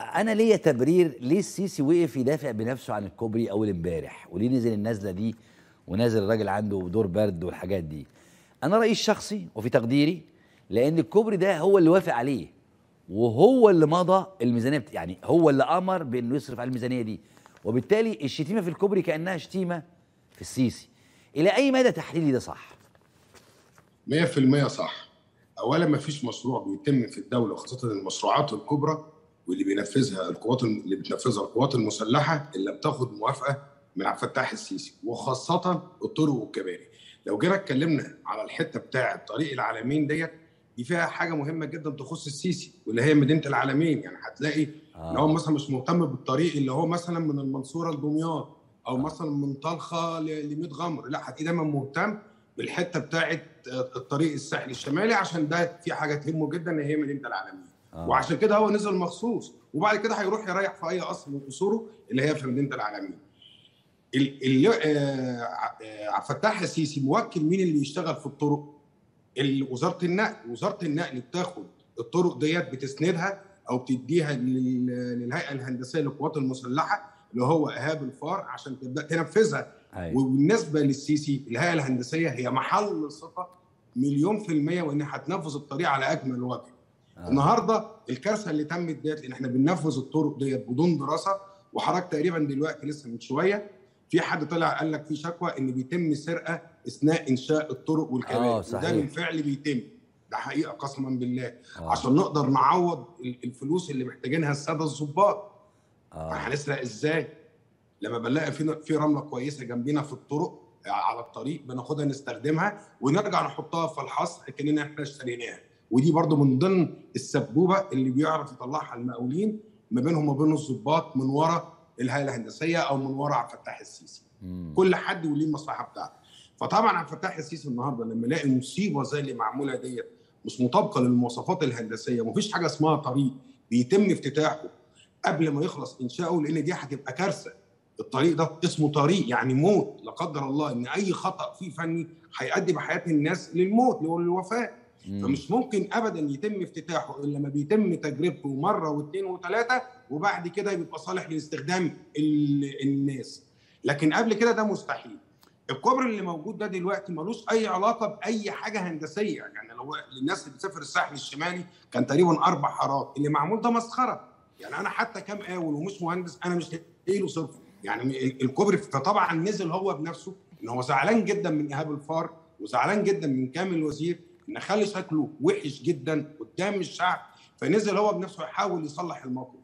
انا ليا تبرير ليه السيسي وقف يدافع بنفسه عن الكوبري اول امبارح وليه نزل النزله دي ونازل الراجل عنده دور برد والحاجات دي انا رايي الشخصي وفي تقديري لان الكوبري ده هو اللي وافق عليه وهو اللي مضى الميزانيه بت... يعني هو اللي امر بانه يصرف على الميزانيه دي وبالتالي الشتيمه في الكوبري كانها شتيمه في السيسي الى اي مدى تحليلي ده صح 100% صح اولا ما فيش مشروع بيتم في الدوله وخاصه المشروعات الكبرى واللي بينفذها القوات اللي بتنفذها القوات المسلحه الا بتاخد موافقه من عبد الفتاح السيسي وخاصه الطرق والكباري لو جينا اتكلمنا على الحته بتاعه طريق العالمين ديت دي فيها حاجه مهمه جدا تخص السيسي واللي هي مدينه العالمين يعني هتلاقي آه. ان هو مثلا مش مهتم بالطريق اللي هو مثلا من المنصوره لدمياط او مثلا من طلخه لميت غمر لا هتلاقيه دايما مهتم بالحته بتاعه الطريق الساحلي الشمالي عشان ده في حاجه تهمه جدا ان هي مدينه العالمين آه. وعشان كده هو نزل مخصوص وبعد كده هيروح يريح في اي قصر من قصوره اللي هي في مدينه العالمين اللي عبد الفتاح السيسي موكل مين اللي يشتغل في الطرق وزاره النقل وزاره النقل بتاخد الطرق ديت بتسندها او بتديها للهيئه الهندسيه للقوات المسلحه اللي هو ايهاب الفار عشان تبدا تنفذها أيوة. وبالنسبه للسيسي الهيئه الهندسيه هي محل ثقه مليون في الميه وان هتنفذ الطريق على اكمل وجه. آه. النهارده الكارثه اللي تمت ديت لان احنا بننفذ الطرق ديت بدون دراسه وحضرتك تقريبا دلوقتي لسه من شويه في حد طلع قال لك في شكوى ان بيتم سرقه اثناء انشاء الطرق والكباري آه وده بالفعل بيتم ده حقيقه قسما بالله آه. عشان نقدر نعوض الفلوس اللي محتاجينها الساده الظباط آه. هنسرق ازاي؟ لما بنلاقي في في رمله كويسه جنبنا في الطرق على الطريق بناخدها نستخدمها ونرجع نحطها في الحصر كاننا احنا اشتريناها ودي برضو من ضمن السبوبه اللي بيعرف يطلعها المقاولين ما بينهم وبين الظباط من ورا الهيئه الهندسيه او من ورا عبد الفتاح السيسي مم. كل حد وليه المصلحه بتاعته فطبعا عبد الفتاح السيسي النهارده لما يلاقي مصيبه زي اللي معموله ديت مش مطابقه للمواصفات الهندسيه ومفيش حاجه اسمها طريق بيتم افتتاحه قبل ما يخلص انشاؤه لان دي هتبقى كارثه الطريق ده اسمه طريق يعني موت لا قدر الله ان اي خطا فيه فني هيؤدي بحياه الناس للموت للوفاه فمش ممكن ابدا يتم افتتاحه الا لما بيتم تجربته مره واثنين وثلاثه وبعد كده يبقى صالح لاستخدام الناس لكن قبل كده ده مستحيل الكوبري اللي موجود ده دلوقتي ملوش اي علاقه باي حاجه هندسيه يعني لو الناس اللي بتسافر الساحل الشمالي كان تقريبا اربع حارات اللي معمول ده مسخره يعني انا حتى كام قاول ومش مهندس انا مش لاقي له صفر يعني الكوبري فطبعا نزل هو بنفسه ان هو زعلان جدا من ايهاب الفار وزعلان جدا من كامل الوزير ان خلي شكله وحش جدا قدام الشعب فنزل هو بنفسه يحاول يصلح الموقف